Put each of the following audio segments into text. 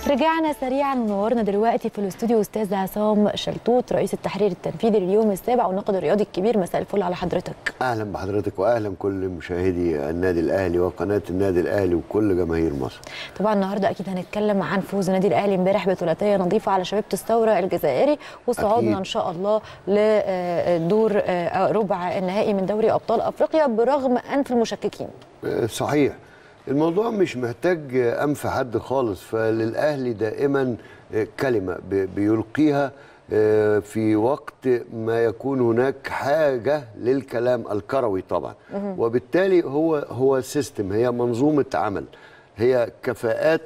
رجعنا سريعا ونورنا دلوقتي في الاستوديو استاذ عصام شلتوت رئيس التحرير التنفيذي لليوم السابع والناقد الرياضي الكبير مساء الفل على حضرتك اهلا بحضرتك واهلا كل مشاهدي النادي الاهلي وقناه النادي الاهلي وكل جماهير مصر طبعا النهارده اكيد هنتكلم عن فوز النادي الاهلي امبارح بثلاثيه نظيفه على شبيبه الثوره الجزائري وصعودنا أكيد. ان شاء الله لدور ربع النهائي من دوري ابطال افريقيا برغم انف المشككين آه، صحيح الموضوع مش محتاج انف حد خالص فللاهلي دائما آه، كلمه ب- بيلقيها آه، في وقت ما يكون هناك حاجه للكلام الكروي طبعا وبالتالي هو هو سيستم هي منظومه عمل هي كفاءات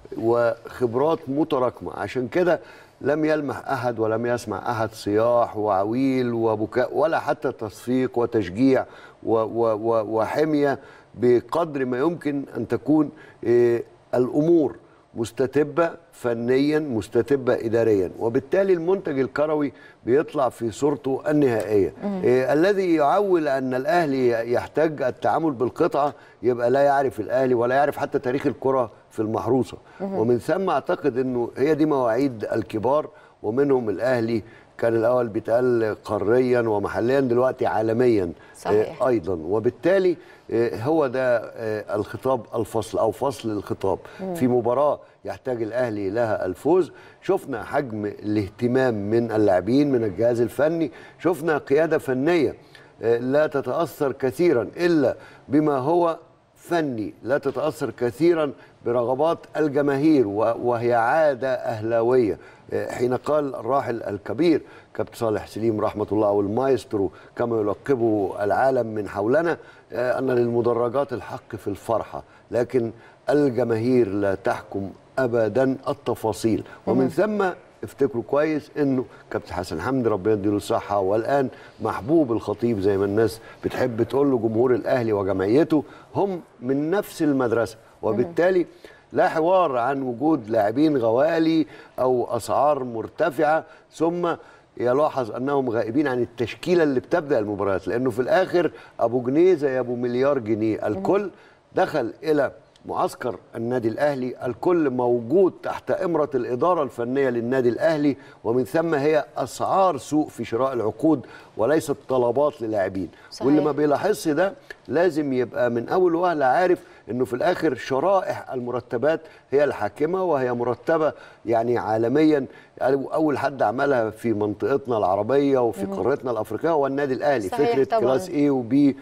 وخبرات متراكمه عشان كده لم يلمح احد ولم يسمع احد صياح وعويل وبكاء ولا حتى تصفيق وتشجيع و و و وحميه بقدر ما يمكن ان تكون آه، الامور مستتبه فنيا مستتبه اداريا وبالتالي المنتج الكروي بيطلع في صورته النهائيه آه الذي يعول ان الاهلي يحتاج التعامل بالقطعه يبقى لا يعرف الاهلي ولا يعرف حتى تاريخ الكره في المحروسه ومن ثم اعتقد انه هي دي مواعيد الكبار ومنهم الاهلي كان الاول بيتقال قاريا ومحليا دلوقتي عالميا صحيح. آه، ايضا وبالتالي آه، هو ده آه، الخطاب الفصل او فصل الخطاب في مباراه يحتاج الاهلي لها الفوز شفنا حجم الاهتمام من اللاعبين من الجهاز الفني شفنا قياده فنيه آه، لا تتاثر كثيرا الا بما هو فني لا تتاثر كثيرا برغبات الجماهير و- وهي عاده اهلاويه آه، حين قال الراحل الكبير كابتن صالح سليم رحمه الله او المايسترو كما يلقبه العالم من حولنا آه، ان للمدرجات الحق في الفرحه لكن الجماهير لا تحكم ابدا التفاصيل ومن ثم افتكروا كويس انه كابتن حسن حمدي ربنا يديله الصحه والان محبوب الخطيب زي ما الناس بتحب تقول له جمهور الاهلي وجمعيته هم من نفس المدرسه وبالتالي لا حوار عن وجود لاعبين غوالي او اسعار مرتفعه ثم يلاحظ انهم غائبين عن التشكيله اللي بتبدا المباريات لانه في الاخر ابو جنيه زي ابو مليار جنيه الكل دخل الى معسكر النادي الاهلي الكل موجود تحت امره الاداره الفنيه للنادي الاهلي ومن ثم هي اسعار سوق في شراء العقود وليست طلبات للاعبين صحيح. واللي ما بيلاحظش ده لازم يبقى من اول وهله عارف انه في الاخر شرائح المرتبات هي الحاكمه وهي مرتبه يعني عالميا اول حد عملها في منطقتنا العربيه وفي قارتنا الافريقيه هو النادي الاهلي صحيح فكره طبعاً. كلاس اي وبي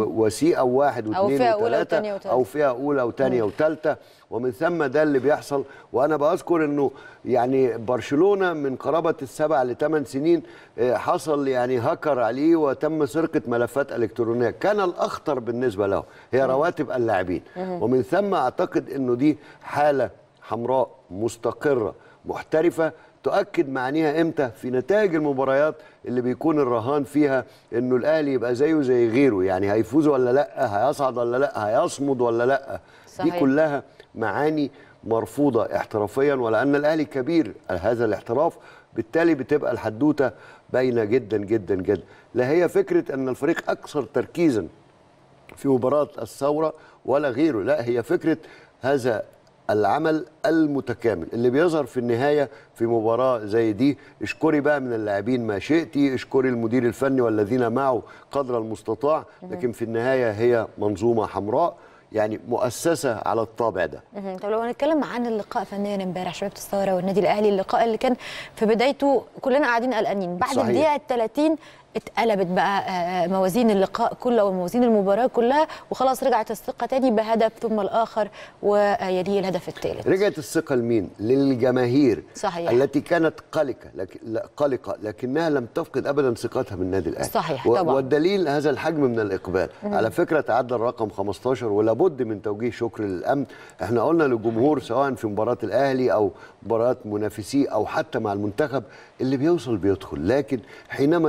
وسي او واحد أو واثنين فئة أولى وثلاثه وتانية وتالتة. او فئه اولى وثانيه وثالثه ومن ثم ده اللي بيحصل وانا بذكر انه يعني برشلونه من قرابه السبع لثمان سنين آه، حصل يعني هكر عليه وتم سرقه ملفات الكترونيه كان الاخطر بالنسبه له هي رواتب اللاعبين ومن ثم اعتقد انه دي حاله حمراء مستقره محترفه تؤكد معانيها امتى في نتائج المباريات اللي بيكون الرهان فيها انه الاهلي يبقى زيه زي غيره يعني هيفوز ولا لا هيصعد ولا لا هيصمد ولا لا صحيح. دي كلها معاني مرفوضه احترافيا ولان الاهلي كبير هذا الاحتراف بالتالي بتبقى الحدوته باينه جدا جدا جدا لا هي فكره ان الفريق اكثر تركيزا في مباراة الثورة ولا غيره لا هي فكرة هذا العمل المتكامل اللي بيظهر في النهاية في مباراة زي دي اشكري بقى من اللاعبين ما شئتي اشكري المدير الفني والذين معه قدر المستطاع لكن في النهاية هي منظومة حمراء يعني مؤسسة على الطابع ده مهم. طب لو هنتكلم عن اللقاء فنيا امبارح شبيبه الثوره والنادي الاهلي اللقاء اللي كان في بدايته كلنا قاعدين قلقانين بعد صحيح. الدقيقه 30 اتقلبت بقى آه، موازين اللقاء كله وموازين المباراه كلها وخلاص رجعت الثقه تاني بهدف ثم الاخر ويليه الهدف الثالث رجعت الثقة لمين؟ للجماهير صحيح. التي كانت قلقة لكن لا قلقة لكنها لم تفقد أبدا ثقتها بالنادي الأهلي صحيح، و- طبعاً. والدليل هذا الحجم من الإقبال على فكرة تعدى الرقم 15 ولابد من توجيه شكر للأمن احنا قلنا للجمهور سواء في مباراة الأهلي أو مباراة منافسيه أو حتى مع المنتخب اللي بيوصل بيدخل لكن حينما يقرر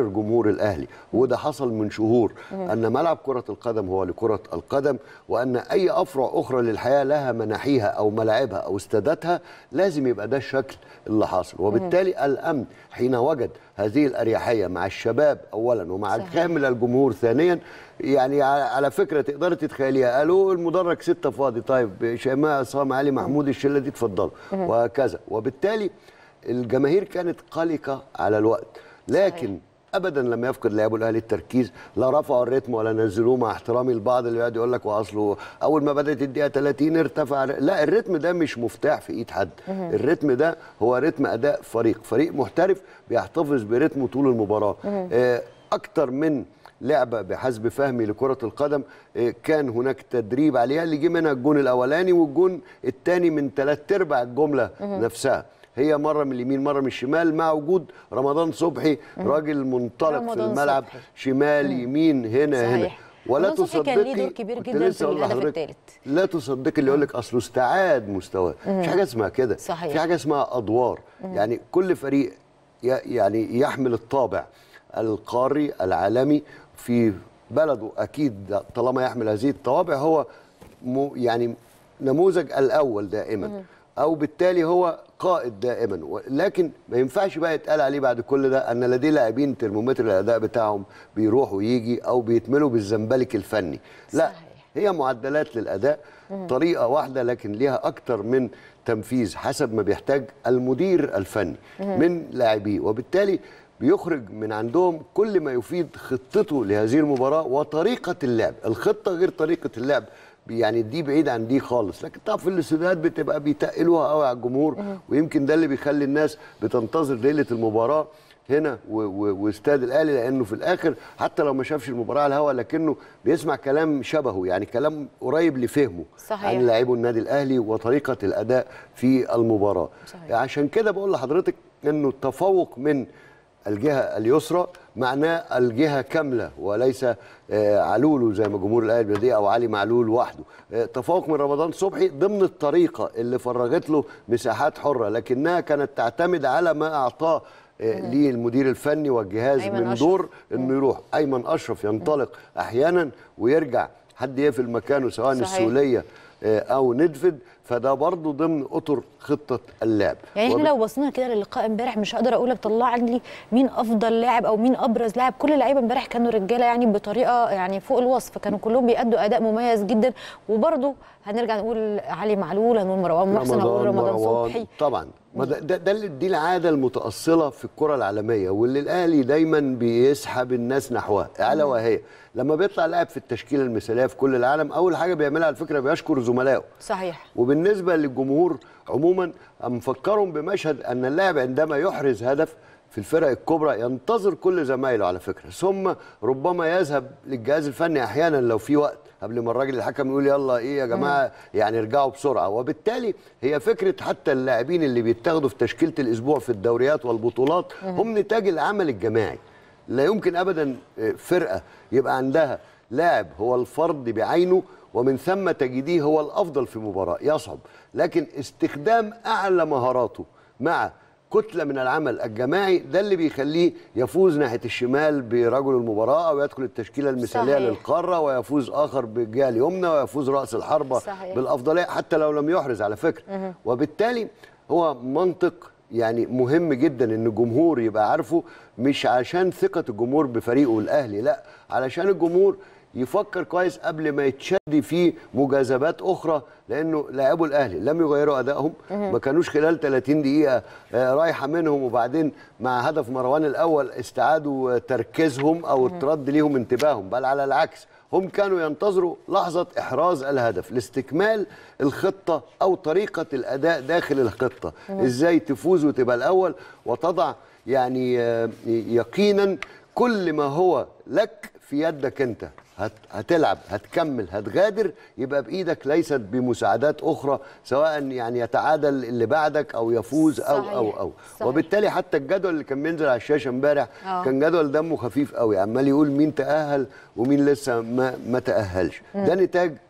يبرر جمهور الاهلي وده حصل من شهور ان ملعب كره القدم هو لكره القدم وان اي افرع اخرى للحياه لها مناحيها او ملاعبها او استاداتها لازم يبقى ده الشكل اللي حاصل وبالتالي الامن حين وجد هذه الاريحيه مع الشباب اولا ومع صحيح. كامل الجمهور ثانيا يعني على على فكره تقدري تتخيليها قالوا المدرج ستة فاضي طيب شيماء عصام علي محمود الشله دي اتفضلوا وهكذا وبالتالي الجماهير كانت قلقه على الوقت لكن صحيح. ابدا لم يفقد لاعبو الاهلي التركيز لا رفعوا الريتم ولا نزلوه مع احترامي البعض اللي يقعد يقول لك واصله اول ما بدات الدقيقه 30 ارتفع لا الريتم ده مش مفتاح في ايد حد الريتم ده هو ريتم اداء فريق فريق محترف بيحتفظ بريتمه طول المباراه آه، اكتر من لعبه بحسب فهمي لكره القدم آه، كان هناك تدريب عليها اللي جه منها الجون الاولاني والجون الثاني من ثلاث ارباع الجمله نفسها هي مره من اليمين مره من الشمال مع وجود رمضان صبحي راجل منطلق في رمضان الملعب صبحي. شمال يمين هنا هنا صحيح. ولا رمضان صبحي تصدقي كان ليه دور كبير كنت جدا لسه في أقول الهدف لحضرتك، الثالث. لا تصدقي اللي يقول لك اصله استعاد مستواه مش حاجه اسمها كده صحيح. في حاجه اسمها ادوار يعني كل فريق ي- يعني يحمل الطابع القاري العالمي في بلده اكيد طالما يحمل هذه الطوابع هو م- يعني نموذج الاول دائما او بالتالي هو قائد دائما و- لكن ما ينفعش بقى يتقال عليه بعد كل ده ان لديه لاعبين ترمومتر الاداء بتاعهم بيروح ويجي او بيتملوا بالزنبلك الفني لا صحيح. هي معدلات للاداء طريقه واحده لكن ليها اكتر من تنفيذ حسب ما بيحتاج المدير الفني من لاعبيه وبالتالي بيخرج من عندهم كل ما يفيد خطته لهذه المباراه وطريقه اللعب الخطه غير طريقه اللعب يعني دي بعيد عن دي خالص لكن طبعا في الاستوديوهات بتبقى بيتقلوها قوي على الجمهور ويمكن ده اللي بيخلي الناس بتنتظر ليله المباراه هنا و- و- واستاد الاهلي لانه في الاخر حتى لو ما شافش المباراه على الهواء لكنه بيسمع كلام شبهه يعني كلام قريب لفهمه صحيح. عن لاعبو النادي الاهلي وطريقه الاداء في المباراه صحيح. عشان كده بقول لحضرتك انه التفوق من الجهه اليسرى معناه الجهه كامله وليس آه، علول زي ما جمهور الاهلي بيديه او علي معلول وحده آه، تفوق من رمضان صبحي ضمن الطريقه اللي فرغت له مساحات حره لكنها كانت تعتمد على ما اعطاه آه، للمدير الفني والجهاز أيمن من أشرف. دور انه يروح ايمن اشرف ينطلق احيانا ويرجع حد يقفل مكانه سواء صحيح. السوليه آه، او ندفد فده برضه ضمن اطر خطه اللعب يعني احنا وب- لو بصينا كده للقاء امبارح مش هقدر اقول لك طلع لي مين افضل لاعب او مين ابرز لاعب كل اللعيبه امبارح كانوا رجاله يعني بطريقه يعني فوق الوصف كانوا كلهم بيأدوا اداء مميز جدا وبرده هنرجع نقول علي معلول هنقول مروان محسن هنقول رمضان صبحي طبعا ما ده, ده, ده اللي- دي العاده المتاصله في الكره العالميه واللي الاهلي دايما بيسحب الناس نحوها الا وهي لما بيطلع لاعب في التشكيله المثاليه في كل العالم اول حاجه بيعملها على فكره بيشكر زملائه صحيح وبالنسبه للجمهور عموما مفكرهم بمشهد ان اللاعب عندما يحرز هدف في الفرق الكبرى ينتظر كل زمايله على فكره ثم ربما يذهب للجهاز الفني احيانا لو في وقت قبل ما الراجل الحكم يقول يلا ايه يا جماعه يعني ارجعوا بسرعه وبالتالي هي فكره حتى اللاعبين اللي بيتاخدوا في تشكيله الاسبوع في الدوريات والبطولات هم نتاج العمل الجماعي لا يمكن ابدا فرقه يبقى عندها لاعب هو الفرد بعينه ومن ثم تجديه هو الافضل في مباراه يصعب لكن استخدام اعلى مهاراته مع كتله من العمل الجماعي ده اللي بيخليه يفوز ناحيه الشمال برجل المباراه او يدخل التشكيله المثاليه صحيح. للقاره ويفوز اخر بالجهه اليمنى ويفوز راس الحربه صحيح. بالافضليه حتى لو لم يحرز على فكره وبالتالي هو منطق يعني مهم جدا ان الجمهور يبقى عارفه مش عشان ثقه الجمهور بفريقه الاهلي لا علشان الجمهور يفكر كويس قبل ما يتشد في مجاذبات اخرى لانه لاعبو الاهلي لم يغيروا ادائهم ما كانوش خلال 30 دقيقه آه، رايحه منهم وبعدين مع هدف مروان الاول استعادوا آه، تركيزهم او ترد ليهم انتباههم بل على العكس هم كانوا ينتظروا لحظة إحراز الهدف لاستكمال الخطة أو طريقة الأداء داخل الخطة إزاي تفوز وتبقى الأول وتضع يعني آه، يقينا كل ما هو لك في يدك أنت هت هتلعب هتكمل هتغادر يبقى بايدك ليست بمساعدات اخرى سواء يعني يتعادل اللي بعدك او يفوز او صحيح. او او صحيح. وبالتالي حتى الجدول اللي كان بينزل على الشاشه امبارح آه. كان جدول دمه خفيف قوي عمال يقول مين تاهل ومين لسه ما ما تاهلش ده نتاج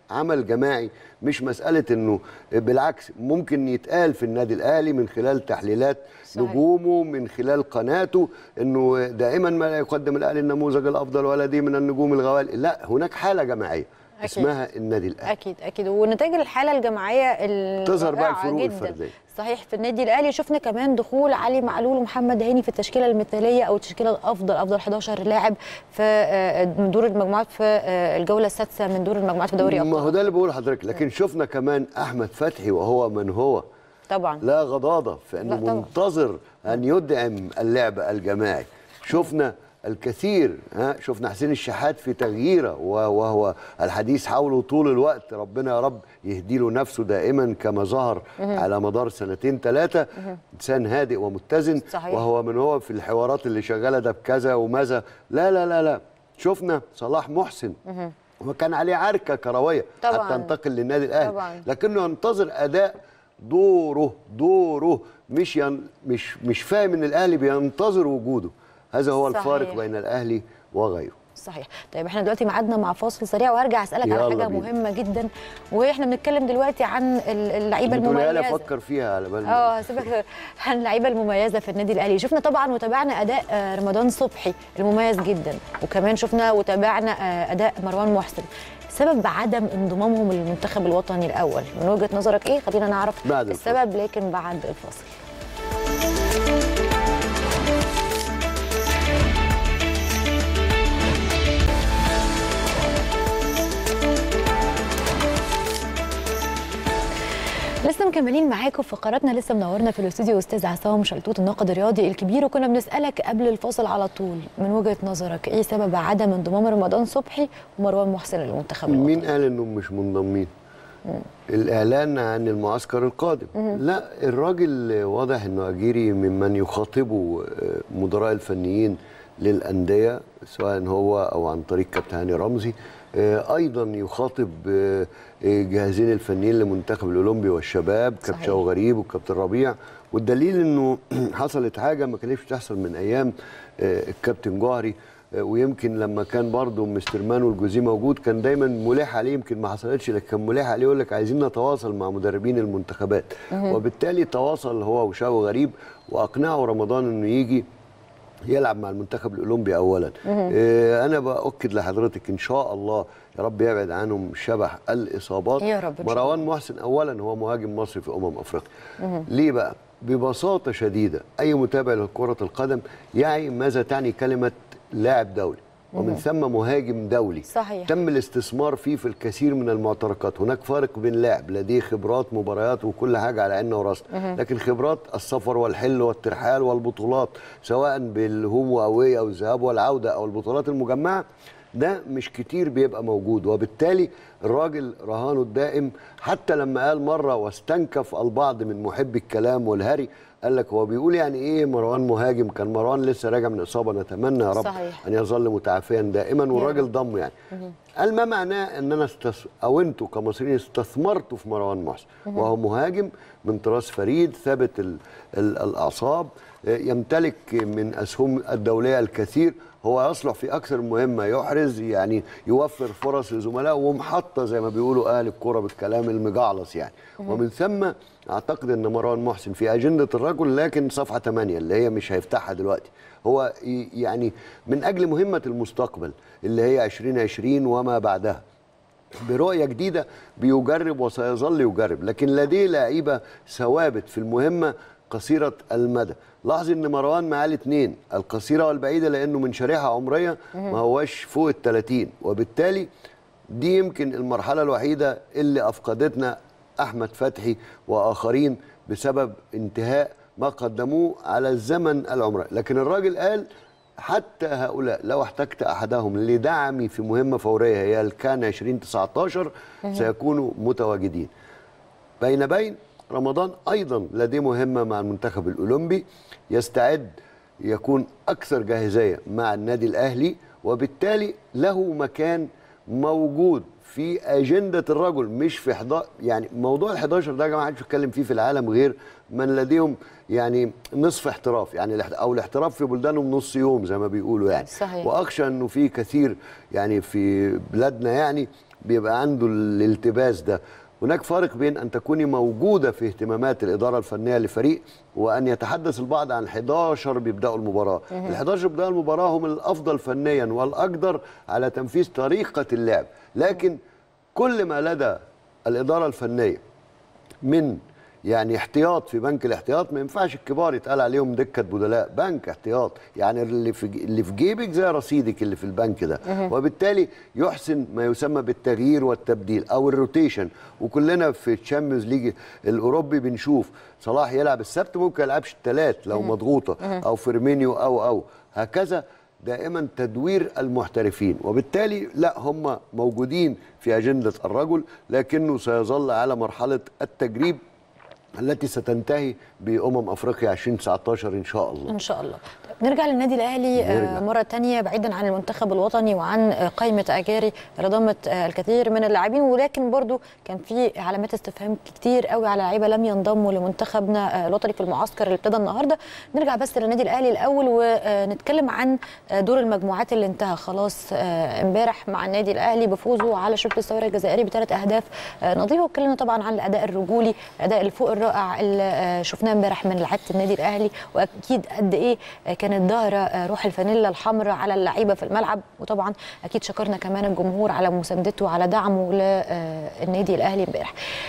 عمل جماعي مش مساله انه بالعكس ممكن يتقال في النادي الاهلي من خلال تحليلات صحيح. نجومه من خلال قناته انه دائما ما لا يقدم الاهلي النموذج الافضل ولا دي من النجوم الغوالي لا هناك حاله جماعيه أكيد. اسمها النادي الاهلي اكيد اكيد ونتائج الحاله الجماعيه تظهر بقى الرائعة الفروق جداً. الفردية. صحيح في النادي الاهلي شفنا كمان دخول علي معلول ومحمد هاني في التشكيله المثاليه او التشكيله الافضل افضل 11 لاعب في آه، من دور المجموعات في آه، الجوله السادسه من دور المجموعات في دوري ما ابطال هو ده اللي بقول لحضرتك لكن شفنا كمان احمد فتحي وهو من هو طبعا لا غضاضه في انه لا طبعا. منتظر ان يدعم اللعب الجماعي شفنا الكثير ها شفنا حسين الشحات في تغييره و- وهو الحديث حوله طول الوقت ربنا يا رب يهدي له نفسه دائما كما ظهر على مدار سنتين ثلاثه انسان هادئ ومتزن صحيح. وهو من هو في الحوارات اللي شغاله ده بكذا وماذا لا لا لا لا شفنا صلاح محسن وكان عليه عركه كرويه طبعاً. حتى انتقل للنادي الاهلي طبعاً. لكنه ينتظر اداء دوره دوره مش ين مش مش فاهم ان الاهلي بينتظر وجوده هذا هو صحيح. الفارق بين الاهلي وغيره صحيح طيب احنا دلوقتي ميعادنا مع فاصل سريع وهرجع اسالك على يلا حاجه بينا. مهمه جدا واحنا بنتكلم دلوقتي عن ال- اللعيبه بتقولها لي المميزه افكر فيها على بال اه هسيبك عن اللعيبه المميزه في النادي الاهلي شفنا طبعا وتابعنا اداء آه، رمضان صبحي المميز جدا وكمان شفنا وتابعنا آه، اداء مروان محسن سبب عدم انضمامهم للمنتخب الوطني الاول من وجهه نظرك ايه خلينا نعرف بعد الفاصل. السبب لكن بعد الفاصل لسه مكملين معاكم في فقراتنا لسه منورنا في الاستوديو استاذ عصام شلتوت الناقد الرياضي الكبير وكنا بنسالك قبل الفاصل على طول من وجهه نظرك ايه سبب عدم انضمام رمضان صبحي ومروان محسن للمنتخب الوطني مين قال انهم مش منضمين الاعلان عن المعسكر القادم لا الراجل واضح انه اجيري ممن يخاطبه آه، مدراء الفنيين للانديه سواء هو او عن طريق كابتن هاني رمزي آه، ايضا يخاطب آه، آه، جهازين الفنيين للمنتخب الاولمبي والشباب كابتن صحيح. شوقي غريب وكابتن ربيع والدليل انه حصلت حاجه ما كانتش بتحصل من ايام آه، الكابتن جوهري آه، ويمكن لما كان برضه مستر مانو الجوزي موجود كان دايما ملح عليه يمكن ما حصلتش لكن كان ملح عليه يقول لك عايزين نتواصل مع مدربين المنتخبات وبالتالي تواصل هو وشاو غريب واقنعوا رمضان انه يجي يلعب مع المنتخب الاولمبي اولا آه، انا باكد لحضرتك ان شاء الله يا رب يبعد عنهم شبح الاصابات يا رب إن شاء مروان محسن اولا هو مهاجم مصري في امم افريقيا ليه بقى ببساطه شديده اي متابع لكره القدم يعي ماذا تعني كلمه لاعب دولي ومن ثم مهاجم دولي صحيح. تم الاستثمار فيه في الكثير من المعتركات هناك فارق بين لاعب لديه خبرات مباريات وكل حاجه على عيننا وراسنا لكن خبرات السفر والحل والترحال والبطولات سواء بالهوم واوي او الذهاب والعوده او البطولات المجمعه ده مش كتير بيبقى موجود وبالتالي الراجل رهانه الدائم حتى لما قال مره واستنكف البعض من محبي الكلام والهري قال لك هو بيقول يعني ايه مروان مهاجم كان مروان لسه راجع من اصابه نتمنى يا رب صحيح. ان يظل متعافيا دائما والراجل ضمه يعني قال ما معناه ان انا استث... او انتوا كمصريين استثمرتوا في مروان محسن وهو مهاجم من طراز فريد ثابت ال... ال... الاعصاب آه، يمتلك من اسهم الدوليه الكثير هو يصلح في اكثر من مهمه يحرز يعني يوفر فرص لزملائه ومحطه زي ما بيقولوا اهل الكره بالكلام المجعلص يعني ومن ثم اعتقد ان مروان محسن في اجنده الرجل لكن صفحه 8 اللي هي مش هيفتحها دلوقتي هو ي- يعني من اجل مهمه المستقبل اللي هي 2020 وما بعدها برؤية جديدة بيجرب وسيظل يجرب لكن لديه لعيبة ثوابت في المهمة قصيرة المدى لاحظ ان مروان معاه الاثنين القصيرة والبعيدة لانه من شريحة عمرية ما هواش فوق ال 30 وبالتالي دي يمكن المرحلة الوحيدة اللي افقدتنا احمد فتحي واخرين بسبب انتهاء ما قدموه على الزمن العمري لكن الراجل قال حتى هؤلاء لو احتجت احدهم لدعمي في مهمه فوريه هي الكان 2019 سيكونوا متواجدين بين بين رمضان ايضا لديه مهمه مع المنتخب الاولمبي يستعد يكون اكثر جاهزيه مع النادي الاهلي وبالتالي له مكان موجود في اجنده الرجل مش في 11 يعني موضوع ال 11 ده يا جماعه محدش بيتكلم فيه في العالم غير من لديهم يعني نصف احتراف يعني الاحت- او الاحتراف في بلدانهم نص يوم زي ما بيقولوا يعني صحيح. واخشى انه في كثير يعني في بلادنا يعني بيبقى عنده الالتباس ده هناك فرق بين ان تكوني موجوده في اهتمامات الاداره الفنيه لفريق وان يتحدث البعض عن 11 بيبداوا المباراه ال 11 بيبداوا المباراه هم الافضل فنيا والاقدر على تنفيذ طريقه اللعب لكن كل ما لدى الاداره الفنيه من يعني احتياط في بنك الاحتياط ما ينفعش الكبار يتقال عليهم دكه بدلاء بنك احتياط يعني اللي في اللي في جيبك زي رصيدك اللي في البنك ده وبالتالي يحسن ما يسمى بالتغيير والتبديل او الروتيشن وكلنا في الشامبيونز ليج الاوروبي بنشوف صلاح يلعب السبت ممكن ما يلعبش الثلاث لو مضغوطه او فيرمينيو او او هكذا دائما تدوير المحترفين وبالتالي لا هم موجودين في أجندة الرجل لكنه سيظل على مرحلة التجريب التي ستنتهي بأمم أفريقيا 2019 إن شاء الله ان شاء الله طيب نرجع للنادي الاهلي آه، نرجع. مره تانية بعيدا عن المنتخب الوطني وعن آه، قائمه اجاري اللي ضمت آه، الكثير من اللاعبين ولكن برضو كان في علامات استفهام كتير قوي على لعيبه لم ينضموا لمنتخبنا آه، الوطني في المعسكر اللي ابتدى النهارده نرجع بس للنادي الاهلي الاول ونتكلم عن آه، دور المجموعات اللي انتهى خلاص آه، امبارح مع النادي الاهلي بفوزه على شبط الثوره الجزائري بثلاث اهداف آه، نظيفه واتكلمنا طبعا عن الاداء الرجولي الاداء الفوق الرائع اللي آه، شفناه امبارح من لعيبه النادي الاهلي واكيد قد ايه آه، كانت ظاهره آه، روح الفانيلا الحمراء على اللعيبه في الملعب وطبعا اكيد شكرنا كمان الجمهور على مساندته وعلى دعمه للنادي الاهلي امبارح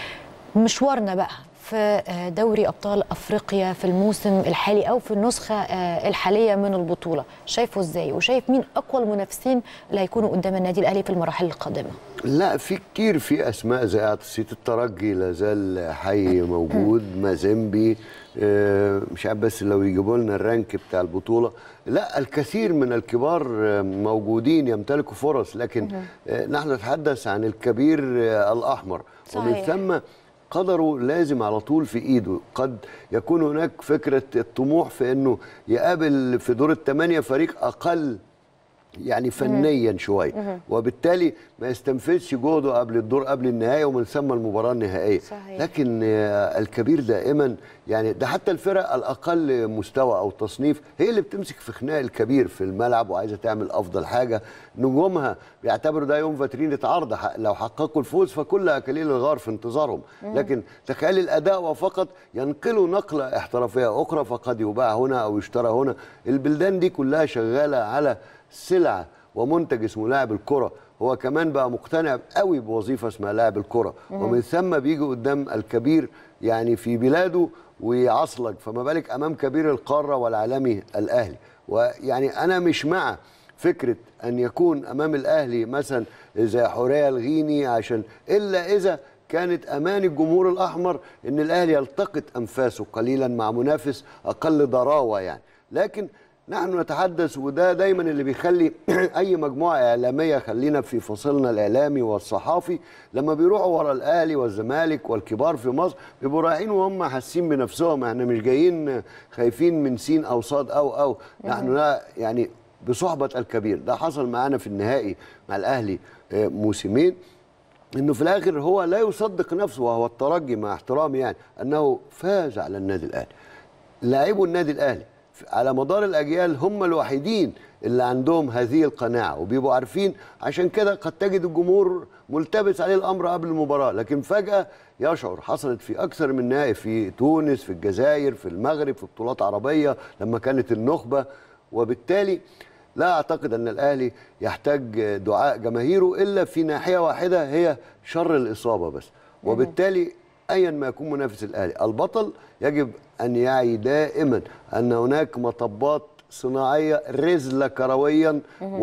مشوارنا بقى في آه، دوري ابطال افريقيا في الموسم الحالي او في النسخه آه، الحاليه من البطوله شايفه ازاي وشايف مين اقوى المنافسين اللي هيكونوا قدام النادي الاهلي في المراحل القادمه لا في كتير في اسماء زي عطسيه الترجي لا زال حي موجود مازيمبي آه، مش عارف بس لو يجيبوا لنا الرانك بتاع البطوله لا الكثير من الكبار آه، موجودين يمتلكوا فرص لكن آه، نحن نتحدث عن الكبير آه، الاحمر ومن صحيح. ثم قدره لازم على طول في ايده قد يكون هناك فكره الطموح في انه يقابل في دور الثمانيه فريق اقل يعني فنيا شويه وبالتالي ما يستنفذش جهده قبل الدور قبل النهائي ومن ثم المباراه النهائيه صحيح. لكن آه، الكبير دائما يعني ده حتى الفرق الاقل مستوى او تصنيف هي اللي بتمسك في خناق الكبير في الملعب وعايزه تعمل افضل حاجه نجومها بيعتبروا ده يوم فاترينة عرض ح- لو حققوا الفوز فكل اكاليل الغار في انتظارهم لكن تخيل الاداء وفقط ينقلوا نقله احترافيه اخرى فقد يباع هنا او يشترى هنا البلدان دي كلها شغاله على سلعه ومنتج اسمه لاعب الكره هو كمان بقى مقتنع قوي بوظيفه اسمها لاعب الكره ومن ثم بيجي قدام الكبير يعني في بلاده ويعصلك فما بالك امام كبير القاره والعالمي الاهلي ويعني انا مش مع فكره ان يكون امام الاهلي مثلا زي حوريه الغيني عشان الا اذا كانت امان الجمهور الاحمر ان الاهلي يلتقط انفاسه قليلا مع منافس اقل ضراوه يعني لكن نحن نتحدث وده دايما اللي بيخلي اي مجموعه اعلاميه خلينا في فصلنا الاعلامي والصحافي لما بيروحوا ورا الاهلي والزمالك والكبار في مصر بيبقوا رايحين وهم حاسين بنفسهم احنا مش جايين خايفين من سين او صاد او او نحن لا يعني بصحبه الكبير ده حصل معانا في النهائي مع الاهلي آه، موسمين انه في الاخر هو لا يصدق نفسه وهو الترجي مع احترامي يعني انه فاز على النادي الاهلي لاعبوا النادي الاهلي على مدار الاجيال هم الوحيدين اللي عندهم هذه القناعه وبيبقوا عارفين عشان كده قد تجد الجمهور ملتبس عليه الامر قبل المباراه لكن فجاه يشعر حصلت في اكثر من نهائي في تونس في الجزائر في المغرب في بطولات عربيه لما كانت النخبه وبالتالي لا اعتقد ان الاهلي يحتاج دعاء جماهيره الا في ناحيه واحده هي شر الاصابه بس وبالتالي ايا ما يكون منافس الاهلي البطل يجب ان يعي دائما ان هناك مطبات صناعيه رزله كرويا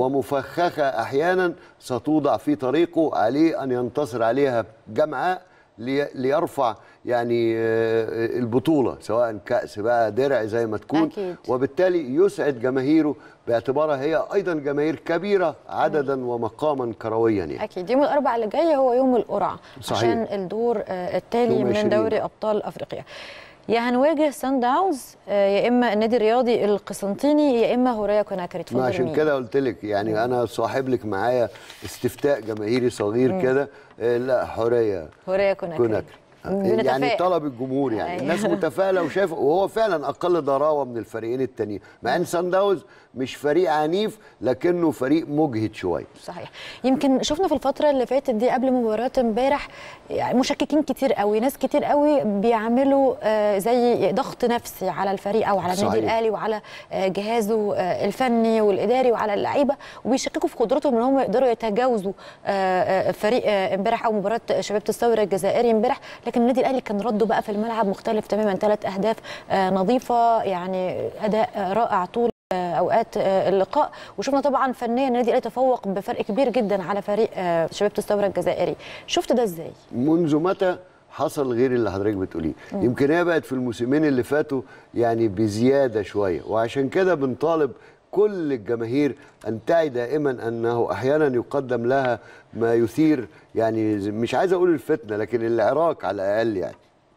ومفخخه احيانا ستوضع في طريقه عليه ان ينتصر عليها جمعاء لي- ليرفع يعني آه، البطوله سواء كاس بقى درع زي ما تكون أكيد. وبالتالي يسعد جماهيره باعتبارها هي ايضا جماهير كبيره عددا ومقاما كرويا يعني اكيد يوم الاربعاء اللي جاي هو يوم القرعه صحيح. عشان الدور آه، التالي يوم من 20. دوري ابطال افريقيا يا هنواجه سان داونز آه، يا اما النادي الرياضي القسنطيني يا اما هوريا كوناكري ما تفضل عشان مين؟ كده قلت لك يعني انا صاحب لك معايا استفتاء جماهيري صغير كده آه، لا حوريه هوريا كوناكري كوناكري بنتفائل. يعني طلب الجمهور يعني أيوة. الناس متفائله وشايفه وهو فعلا اقل ضراوه من الفريقين التانيين مع ان سان داونز مش فريق عنيف لكنه فريق مجهد شويه صحيح يمكن شفنا في الفتره اللي فاتت دي قبل مباراه امبارح يعني مشككين كتير قوي ناس كتير قوي بيعملوا آه، زي ضغط نفسي على الفريق او على النادي صحيح. الاهلي وعلى آه، جهازه آه، الفني والاداري وعلى اللعيبه وبيشككوا في قدرتهم ان هم يقدروا يتجاوزوا آه، آه، فريق آه، امبارح او مباراه شباب الثوره الجزائري امبارح لكن النادي الاهلي كان رده بقى في الملعب مختلف تماما ثلاث اهداف آه، نظيفه يعني اداء آه، رائع طول آه، اوقات آه، اللقاء وشفنا طبعا فنيا النادي الاهلي تفوق بفرق كبير جدا على فريق آه، شباب الثوره الجزائري شفت ده ازاي منذ متى حصل غير اللي حضرتك بتقوليه يمكن هي بقت في الموسمين اللي فاتوا يعني بزياده شويه وعشان كده بنطالب كل الجماهير ان تعي دائما انه احيانا يقدم لها ما يثير يعني مش عايز اقول الفتنه لكن العراك على الاقل يعني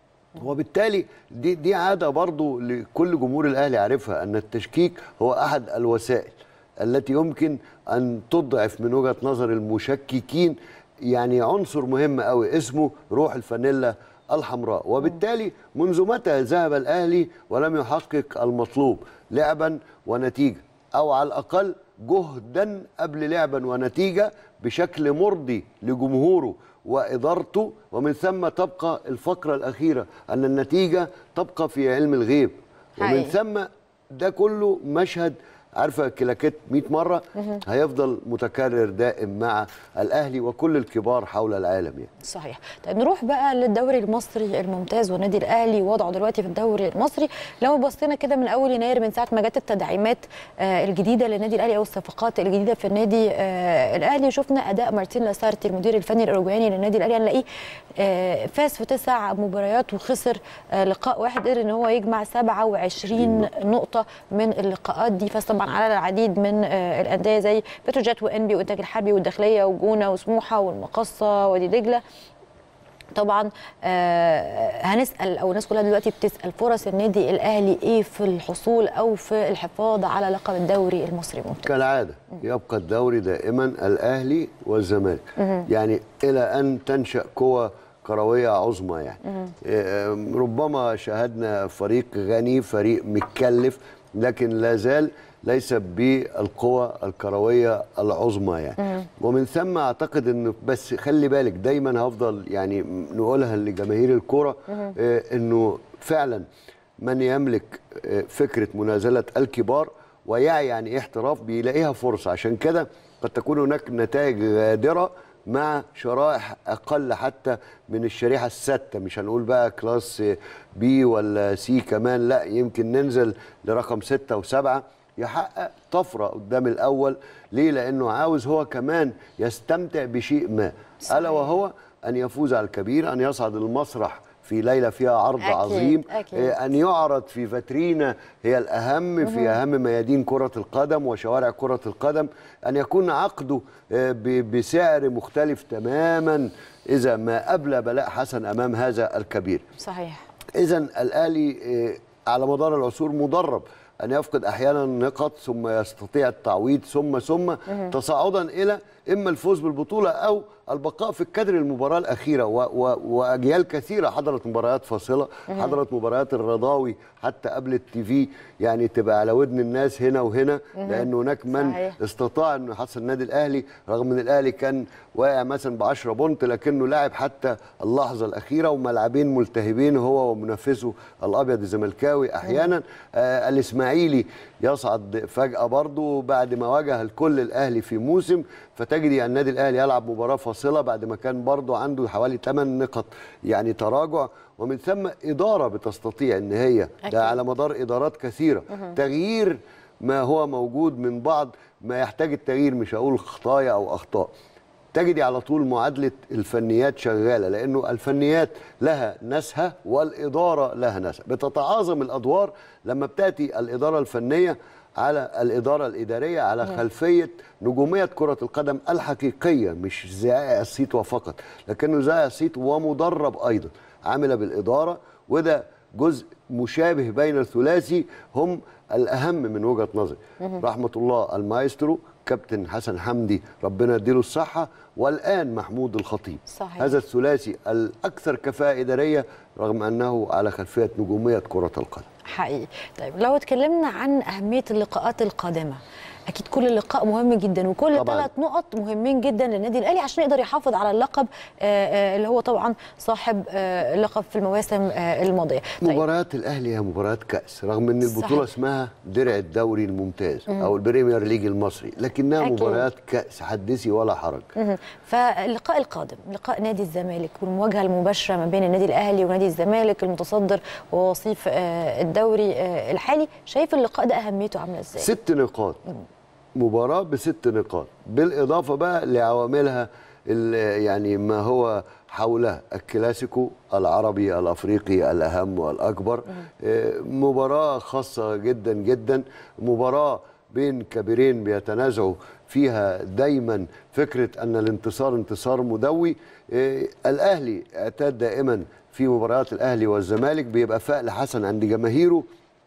وبالتالي دي دي عاده برضو لكل جمهور الاهلي عارفها ان التشكيك هو احد الوسائل التي يمكن ان تضعف من وجهه نظر المشككين يعني عنصر مهم قوي اسمه روح الفانيلا الحمراء وبالتالي منذ متى ذهب الاهلي ولم يحقق المطلوب لعبا ونتيجه او على الاقل جهدا قبل لعبا ونتيجه بشكل مرضي لجمهوره وادارته ومن ثم تبقى الفقره الاخيره ان النتيجه تبقى في علم الغيب ومن حقيقي. ثم ده كله مشهد عارفه كلاكيت 100 مره هيفضل متكرر دائم مع الاهلي وكل الكبار حول العالم يعني صحيح طيب نروح بقى للدوري المصري الممتاز والنادي الاهلي وضعه دلوقتي في الدوري المصري لو بصينا كده من اول يناير من ساعه ما جت التدعيمات آه الجديده للنادي الاهلي او الصفقات الجديده في النادي آه الاهلي شفنا اداء مارتين لاسارتي المدير الفني الاوروجواني للنادي الاهلي هنلاقيه آه فاز في تسع مباريات وخسر آه لقاء واحد قدر ان هو يجمع 27 نقطه من اللقاءات دي فاز طبعا على العديد من آه الانديه زي بتروجيت وانبي والانتاج الحربي والداخليه وجونه وسموحه والمقصه وادي دجله طبعا آه هنسال او الناس كلها دلوقتي بتسال فرص النادي الاهلي ايه في الحصول او في الحفاظ على لقب الدوري المصري الممتاز كالعاده يبقى الدوري دائما الاهلي والزمالك يعني الى ان تنشا قوى كرويه عظمى يعني آه، ربما شاهدنا فريق غني فريق متكلف لكن لا زال ليس بالقوى الكرويه العظمى يعني ومن ثم اعتقد انه بس خلي بالك دايما هفضل يعني نقولها لجماهير الكوره آه، انه فعلا من يملك آه، فكره منازله الكبار ويعي يعني ايه احتراف بيلاقيها فرصه عشان كده قد تكون هناك نتائج غادره مع شرائح اقل حتى من الشريحه السادسه مش هنقول بقى كلاس بي ولا سي كمان لا يمكن ننزل لرقم ستة وسبعة يحقق طفره قدام الاول ليه لانه عاوز هو كمان يستمتع بشيء ما الا وهو ان يفوز على الكبير ان يصعد المسرح في ليله فيها عرض أكيد، عظيم أكيد. آه، أن يعرض في فاترينا هي الأهم في أهم ميادين كرة القدم وشوارع كرة القدم أن يكون عقده آه، ب- بسعر مختلف تماما إذا ما أبلى بلاء حسن أمام هذا الكبير صحيح إذا الأهلي آه، على مدار العصور مدرب أن يفقد أحيانا نقط ثم يستطيع التعويض ثم ثم تصاعدا إلى إما الفوز بالبطولة أو البقاء في الكادر المباراة الأخيرة و و وأجيال كثيرة حضرت مباريات فاصلة حضرت مباريات الرضاوي حتى قبل التي في يعني تبقى على ودن الناس هنا وهنا لأن هناك من صحيح. استطاع انه يحصل النادي الاهلي رغم ان الاهلي كان واقع مثلا ب 10 بونت لكنه لعب حتى اللحظه الاخيره وملعبين ملتهبين هو ومنافسه الابيض الزملكاوي احيانا آه الاسماعيلي يصعد فجاه برضه بعد ما واجه الكل الاهلي في موسم فتجد يعني النادي الاهلي يلعب مباراه فاصله بعد ما كان برضه عنده حوالي 8 نقط يعني تراجع ومن ثم اداره بتستطيع ان هي أكيد. ده على مدار ادارات كثيره تغيير ما هو موجود من بعض ما يحتاج التغيير مش هقول خطايا او اخطاء تجدي على طول معادله الفنيات شغاله لانه الفنيات لها ناسها والاداره لها ناسها بتتعاظم الادوار لما بتاتي الاداره الفنيه على الاداره الاداريه على خلفيه نجوميه كره القدم الحقيقيه مش زائع الصيت فقط لكنه زائع الصيت ومدرب ايضا عامله بالاداره وده جزء مشابه بين الثلاثي هم الاهم من وجهه نظري رحمه الله المايسترو كابتن حسن حمدي ربنا يديله الصحه والان محمود الخطيب صحيح. هذا الثلاثي الاكثر كفاءه اداريه رغم انه على خلفيه نجوميه كره القدم حقيقي طيب لو اتكلمنا عن اهميه اللقاءات القادمه اكيد كل لقاء مهم جدا وكل طبعاً. ثلاث نقط مهمين جدا للنادي الاهلي عشان يقدر يحافظ على اللقب آه، آه، اللي هو طبعا صاحب آه، لقب في المواسم آه، الماضيه طيب مباريات الاهلي هي مباريات كاس رغم ان البطوله صحيح. اسمها درع الدوري الممتاز او البريمير ليج المصري لكنها أكيد. مباريات كاس حدثي ولا حرج مهم. فاللقاء القادم لقاء نادي الزمالك والمواجهه المباشره ما بين النادي الاهلي ونادي الزمالك المتصدر ووصيف آه، الدوري آه، الحالي شايف اللقاء ده اهميته عامله ازاي ست نقاط مباراة بست نقاط بالإضافة بقى لعواملها ال- يعني ما هو حولها الكلاسيكو العربي الأفريقي الأهم والأكبر آه، مباراة خاصة جدا جدا مباراة بين كبيرين بيتنازعوا فيها دايما فكرة أن الانتصار انتصار مدوي آه، الأهلي اعتاد دائما في مباريات الأهلي والزمالك بيبقى فأل حسن عند جماهيره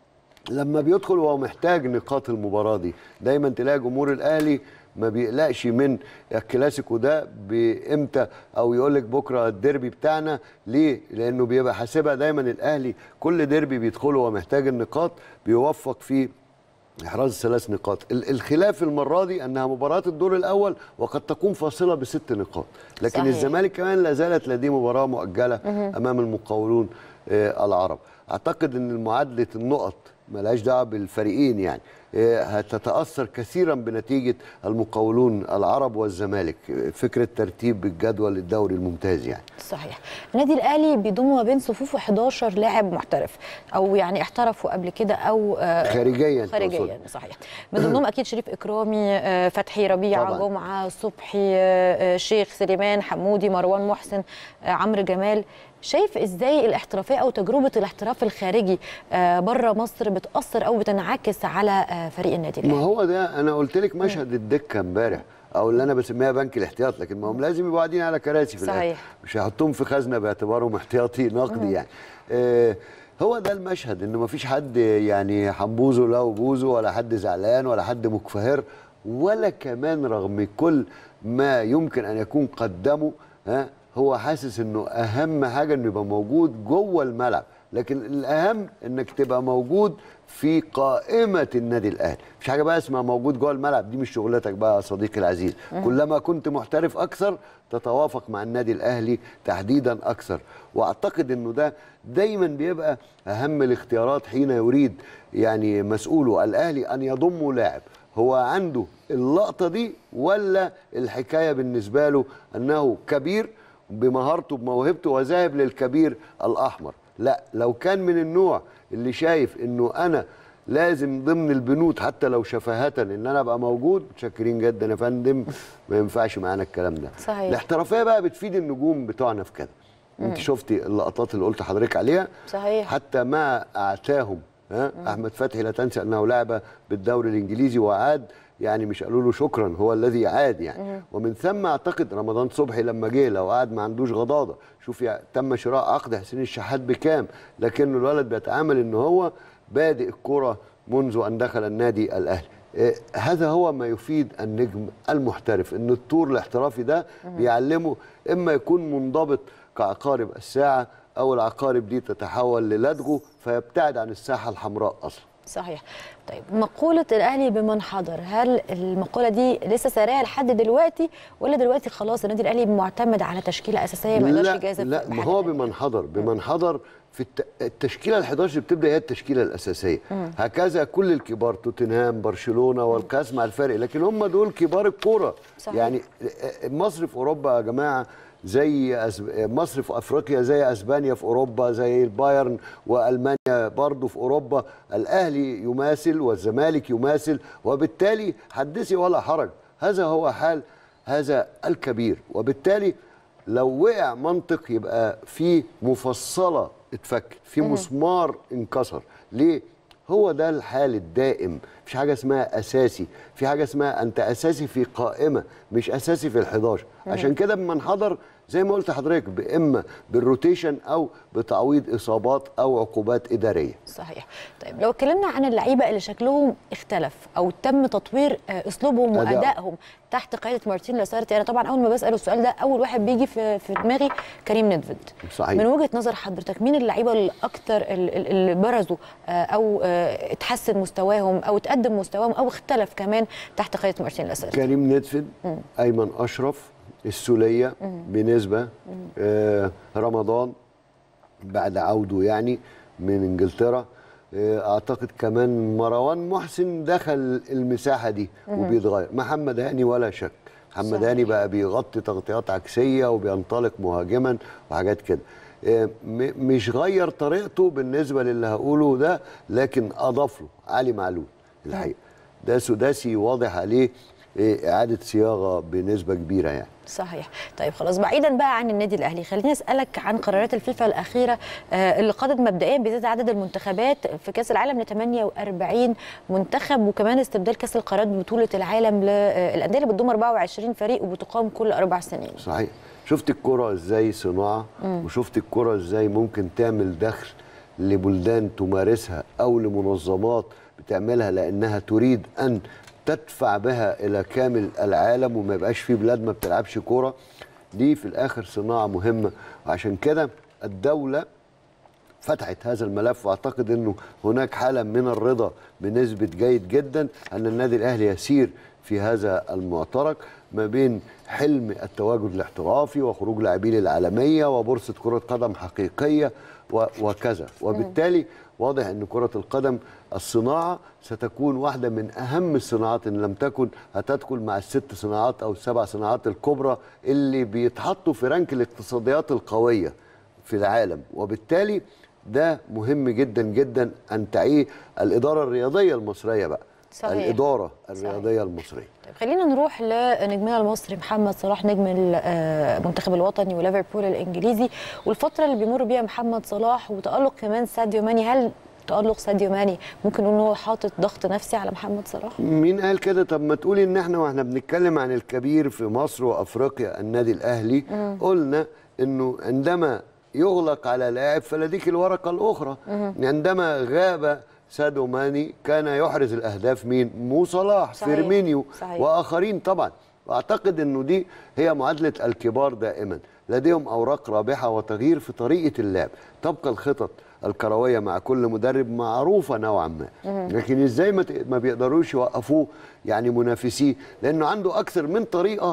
لما بيدخل وهو محتاج نقاط المباراه دي دايما تلاقي جمهور الاهلي ما بيقلقش من الكلاسيكو ده بامتى او يقول لك بكره الديربي بتاعنا ليه لانه بيبقى حاسبها دايما الاهلي كل ديربي بيدخله وهو محتاج النقاط بيوفق فيه احراز ثلاث نقاط ال- الخلاف المره دي انها مباراه الدور الاول وقد تكون فاصله بست نقاط لكن صحيح. الزمالك كمان لا زالت لديه مباراه مؤجله امام المقاولون آه، العرب اعتقد ان معادله النقط ملهاش دعوه بالفريقين يعني آه، هتتاثر كثيرا بنتيجه المقاولون العرب والزمالك آه، فكره ترتيب الجدول الدوري الممتاز يعني صحيح النادي الاهلي بيضم ما بين صفوفه 11 لاعب محترف او يعني احترفوا قبل كده او آه، خارجيا خارجيا تقصد. صحيح من ضمنهم اكيد شريف اكرامي آه، فتحي ربيعه طبعاً. جمعه صبحي آه، آه، شيخ سليمان حمودي مروان محسن آه، عمرو جمال شايف ازاي الاحترافيه او تجربه الاحتراف الخارجي بره مصر بتاثر او بتنعكس على آه، فريق النادي ما الاهلي هو ده انا قلت لك مشهد الدكه امبارح او اللي انا بسميها بنك الاحتياط لكن ما هم لازم يبقوا قاعدين على كراسي في الآخر. صحيح. مش هيحطوهم في خزنه باعتبارهم احتياطي نقدي يعني آه هو ده المشهد انه ما فيش حد يعني حنبوزه لا وجوزه ولا حد زعلان ولا حد مكفهر ولا كمان رغم كل ما يمكن ان يكون قدمه ها هو حاسس انه اهم حاجه انه يبقى موجود جوه الملعب لكن الاهم انك تبقى موجود في قائمه النادي الاهلي مش حاجه بقى اسمها موجود جوه الملعب دي مش شغلتك بقى يا صديقي العزيز كلما كنت محترف اكثر تتوافق مع النادي الاهلي تحديدا اكثر واعتقد انه ده دايما بيبقى اهم الاختيارات حين يريد يعني مسؤوله الاهلي ان يضم لاعب هو عنده اللقطه دي ولا الحكايه بالنسبه له انه كبير بمهارته بموهبته وذاهب للكبير الاحمر لا لو كان من النوع اللي شايف انه انا لازم ضمن البنود حتى لو شفاهة ان انا ابقى موجود متشكرين جدا يا فندم ما ينفعش معانا الكلام ده صحيح. الاحترافيه بقى بتفيد النجوم بتوعنا في كده انت شفتي اللقطات اللي قلت حضرتك عليها صحيح. حتى ما اعتاهم ها احمد فتحي لا تنسى انه لعب بالدوري الانجليزي وعاد يعني مش قالوا له شكرا هو الذي عاد يعني ومن ثم اعتقد رمضان صبحي لما جه لو قعد ما عندوش غضاضه شوف يعني تم شراء عقد حسين الشحات بكام لكنه الولد بيتعامل ان هو بادئ الكره منذ ان دخل النادي الاهلي إيه، هذا هو ما يفيد النجم المحترف ان الطور الاحترافي ده بيعلمه اما يكون منضبط كعقارب الساعه او العقارب دي تتحول للدغه فيبتعد عن الساحه الحمراء اصلا صحيح طيب مقولة الأهلي بمن حضر هل المقولة دي لسه سارية لحد دلوقتي ولا دلوقتي خلاص النادي الأهلي معتمد على تشكيلة أساسية ما يقدرش لا يجازف لا ما بحد هو تاني؟ بمن حضر بمن حضر في الت... التشكيله ال 11 بتبدا هي التشكيله الاساسيه هكذا كل الكبار توتنهام برشلونه والكاس مع الفرق لكن هم دول كبار الكوره صحيح. يعني مصر في اوروبا يا جماعه زي أسب... مصر في افريقيا زي اسبانيا في اوروبا زي البايرن والمانيا برضه في اوروبا الاهلي يماثل والزمالك يماثل وبالتالي حدثي ولا حرج هذا هو حال هذا الكبير وبالتالي لو وقع منطق يبقى في مفصله اتفكت في مسمار انكسر ليه هو ده الحال الدائم مفيش حاجه اسمها اساسي في حاجه اسمها انت اساسي في قائمه مش اساسي في ال11 عشان كده من حضر زي ما قلت لحضرتك باما بالروتيشن او بتعويض اصابات او عقوبات اداريه صحيح طيب لو اتكلمنا عن اللعيبه اللي شكلهم اختلف او تم تطوير آه، اسلوبهم أداء. وادائهم تحت قياده مارتين لاسارتي انا طبعا اول ما بسال السؤال ده اول واحد بيجي في في دماغي كريم ندفد صحيح. من وجهه نظر حضرتك مين اللعيبه الاكثر اللي برزوا آه، او آه، اتحسن مستواهم او اتقدم مستواهم او اختلف كمان تحت قياده مارتين لاسارتي كريم ندفد ايمن اشرف السوليه بنسبه آه رمضان بعد عوده يعني من انجلترا آه اعتقد كمان مروان محسن دخل المساحه دي وبيتغير محمد هاني ولا شك محمد صحيح. هاني بقى بيغطي تغطيات عكسيه وبينطلق مهاجما وحاجات كده آه، م- مش غير طريقته بالنسبه للي هقوله ده لكن اضاف له علي معلول الحقيقه ده سداسي واضح عليه آه، اعاده صياغه بنسبه كبيره يعني صحيح طيب خلاص بعيدا بقى عن النادي الاهلي خليني اسالك عن قرارات الفيفا الاخيره آه، اللي قضت مبدئيا بزياده عدد المنتخبات في كاس العالم ل 48 منتخب وكمان استبدال كاس القارات ببطوله العالم للانديه اللي بتضم 24 فريق وبتقام كل اربع سنين صحيح شفت الكرة ازاي صناعة وشفت الكرة ازاي ممكن تعمل دخل لبلدان تمارسها او لمنظمات بتعملها لانها تريد ان تدفع بها الى كامل العالم وما يبقاش في بلاد ما بتلعبش كرة دي في الاخر صناعة مهمة وعشان كده الدولة فتحت هذا الملف واعتقد انه هناك حاله من الرضا بنسبه جيد جدا ان النادي الاهلي يسير في هذا المعترك ما بين حلم التواجد الاحترافي وخروج لاعبين العالميه وبورصه كره قدم حقيقيه و- وكذا وبالتالي واضح ان كره القدم الصناعه ستكون واحده من اهم الصناعات ان لم تكن هتدخل مع الست صناعات او السبع صناعات الكبرى اللي بيتحطوا في رانك الاقتصاديات القويه في العالم وبالتالي ده مهم جدا جدا ان تعيه الاداره الرياضيه المصريه بقى صحيح. الاداره صحيح. الرياضيه المصريه طيب خلينا نروح لنجمنا المصري محمد صلاح نجم المنتخب الوطني وليفربول الانجليزي والفتره اللي بيمر بيها محمد صلاح وتالق كمان ساديو ماني هل تالق ساديو ماني ممكن نقول ان هو حاطط ضغط نفسي على محمد صلاح؟ مين قال كده طب ما تقولي ان احنا واحنا بنتكلم عن الكبير في مصر وافريقيا النادي الاهلي قلنا انه عندما يغلق على لاعب فلديك الورقه الاخرى عندما غاب سادو ماني كان يحرز الاهداف مين مو صلاح صحيح. فيرمينيو صحيح. واخرين طبعا واعتقد انه دي هي معادله الكبار دائما لديهم اوراق رابحه وتغيير في طريقه اللعب تبقى الخطط الكرويه مع كل مدرب معروفه نوعا ما لكن ازاي ما ت- ما بيقدروش يوقفوه يعني منافسيه لانه عنده اكثر من طريقه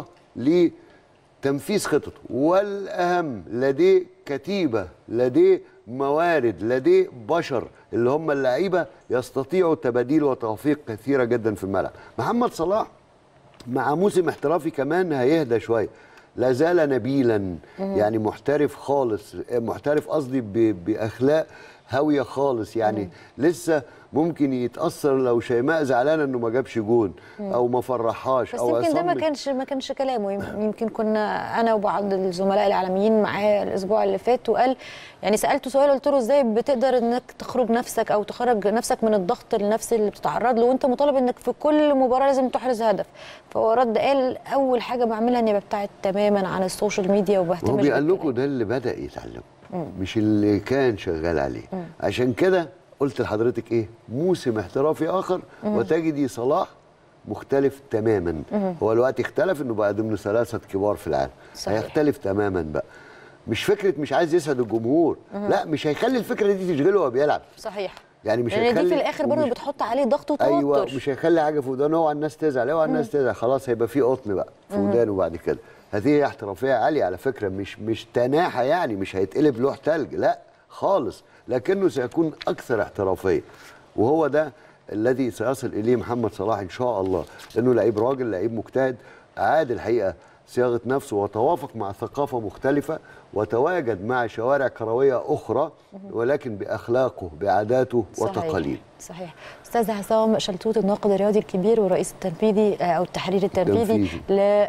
لتنفيذ خططه والاهم لديه كتيبه لديه موارد لديه بشر اللي هم اللعيبه يستطيعوا تباديل وتوفيق كثيره جدا في الملعب محمد صلاح مع موسم احترافي كمان هيهدى شويه لا زال نبيلا يعني محترف خالص محترف قصدي ب- باخلاق هاويه خالص يعني لسه ممكن يتاثر لو شيماء زعلانه انه ما جابش جون او ما فرحهاش بس او يمكن ده ما عصام كانش ما كانش كلامه يم- يمكن كنا انا وبعض الزملاء الاعلاميين معاه الاسبوع اللي فات وقال يعني سالته سؤال قلت له ازاي بتقدر انك تخرج نفسك او تخرج نفسك من الضغط النفسي اللي بتتعرض له وانت مطالب انك في كل مباراه لازم تحرز هدف فهو رد قال اول حاجه بعملها اني ببتعد تماما عن السوشيال ميديا وبهتم هو بيقول لكم ده اللي بدا يتعلمه مش اللي كان شغال عليه عشان كده قلت لحضرتك ايه موسم احترافي اخر وتجدي صلاح مختلف تماما هو الوقت اختلف انه بقى ضمن ثلاثه كبار في العالم صحيح. هيختلف تماما بقى مش فكره مش عايز يسعد الجمهور لا مش هيخلي الفكره دي تشغله وهو بيلعب صحيح يعني مش لان دي هيخلي في الاخر برضه ومش- بتحط عليه ضغط وتوتر ايوه مش هيخلي حاجه في ودانه اوعى الناس تزعل اوعى الناس تزعل خلاص هيبقى في قطن بقى في ودانه بعد كده هذه هي احترافيه عاليه على فكره مش مش تناحه يعني مش هيتقلب لوح تلج لا خالص لكنه سيكون اكثر احترافيه وهو ده الذي سيصل اليه محمد صلاح ان شاء الله لانه لعيب راجل لعيب مجتهد عاد الحقيقه صياغه نفسه وتوافق مع ثقافه مختلفه وتواجد مع شوارع كرويه اخرى ولكن باخلاقه بعاداته صحيح. وتقاليده صحيح استاذ عصام شلتوت الناقد الرياضي الكبير والرئيس التنفيذي آه، او التحرير التنفيذي تنفيذي.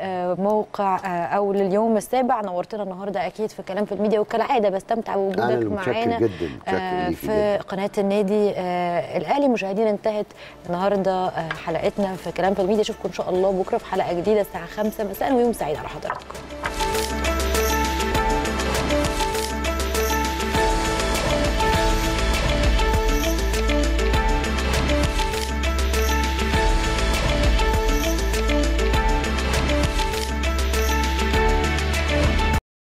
لموقع آه، او لليوم السابع نورتنا النهارده اكيد في كلام في الميديا وكالعاده بستمتع أنا بوجودك اللي متشكر معانا جداً، متشكر آه، ليكي في جداً. قناه النادي آه، الاهلي مشاهدينا انتهت النهارده آه، حلقتنا في كلام في الميديا اشوفكم ان شاء الله بكره في حلقه جديده الساعه 5 مساء ويوم سعيد على حضراتكم